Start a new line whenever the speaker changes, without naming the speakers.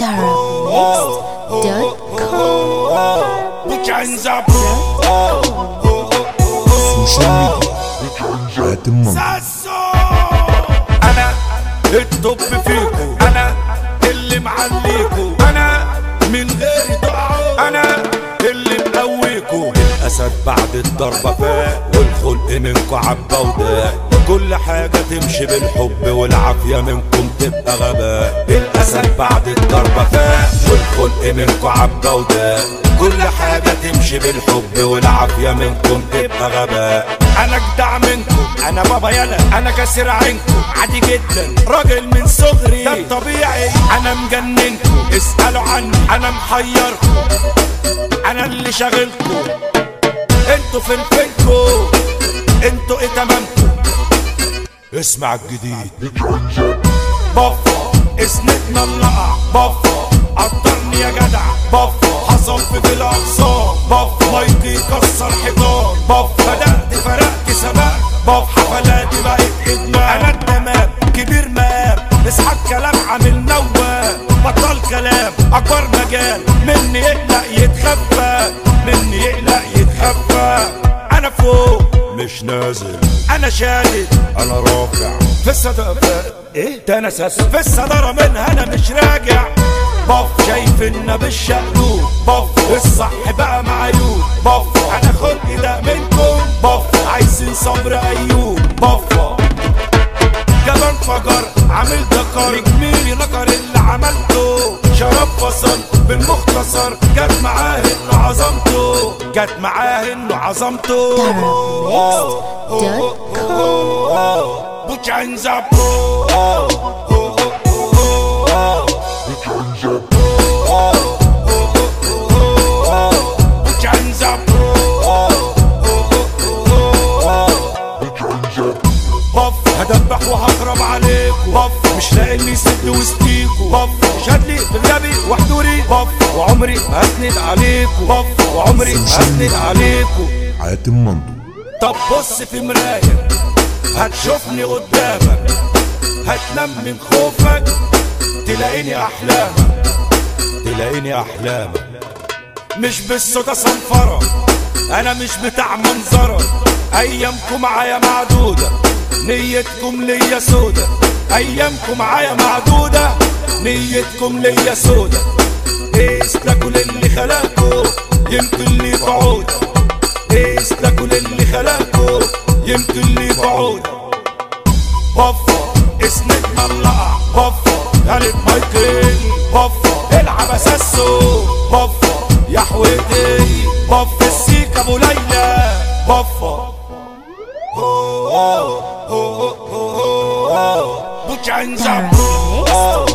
Darabmix.com
Put your hands up.
سوشيال ميديا حاتم منصور
ساسو انا الطب فيكو انا اللي معليكو انا من غير تقعوا انا اللي مقويكو الاسد بعد الضربه فاق والخلق منكو عبا وداق كل حاجة تمشي بالحب والعافية منكم تبقى غباء الأسد بعد الضربة فاق والخلق منكو عبا وداق كل حاجة تمشي بالحب والعافية منكم تبقى غباء أنا أجدع منكم أنا بابا يلا أنا كاسر عينكم عادي جدا راجل من صغري ده الطبيعي أنا مجننكم اسألوا عني أنا محيركم أنا اللي شاغلكم انتوا فين فينكم انتوا ايه تمامكم اسمع الجديد بفا اسندنا اللقع بفا قدرني يا جدع بفا حصل في الاقصام بفا مايكي كسر حيطان بفا بدأت فرقت سبقت بفا حفلاتي بقت ادمان انا التمام كبير مقام اصحى الكلام عامل نوام بطل كلام اكبر مجال مني يقلق يتخفى مني يقلق يتخفى انا فوق مش نازل انا شادد انا رافع في الصدارة ايه ده انا ساس في الصدارة منها انا مش راجع بف شايف ان بالشقلوب بف الصح بقى معيوب بف انا خلقي ده منكم بف عايزين صبر ايوب بف جبان فجر عامل دكر جميلي نكر اللي عملته شراب فصل بالمختصر جت معاه انه عظمته جت معاه انه عظمته
Darabmix.com
Put your hands up. Put your hands up. بف هدبح وهخرب عليكم بف مش لاقي اللي يسد وسطيكوا بف شادلي بالغبي وحضوري بف وعمري ما هسند عليكم بف وعمري ما هسند عليكم
حاتم منصور
طب بص في مراية هتشوفني قدامك هتنام من خوفك تلاقيني احلامك تلاقيني احلامك مش بالصوت صنفرة انا مش بتاع منظرة ايامكم معايا معدودة نيتكم ليا سودة ايامكم معايا معدودة نيتكم ليا سودة اسلكوا للي خلقكوا يمكن لي بعودة اسلكوا للي خلقكوا يمكن لي بعودة بفا اسندنا اللقع بفا غالب مايكل بفا العب اساسو بفا يا حويتي بفا السيك ابو ليلى بفا Put your hands up.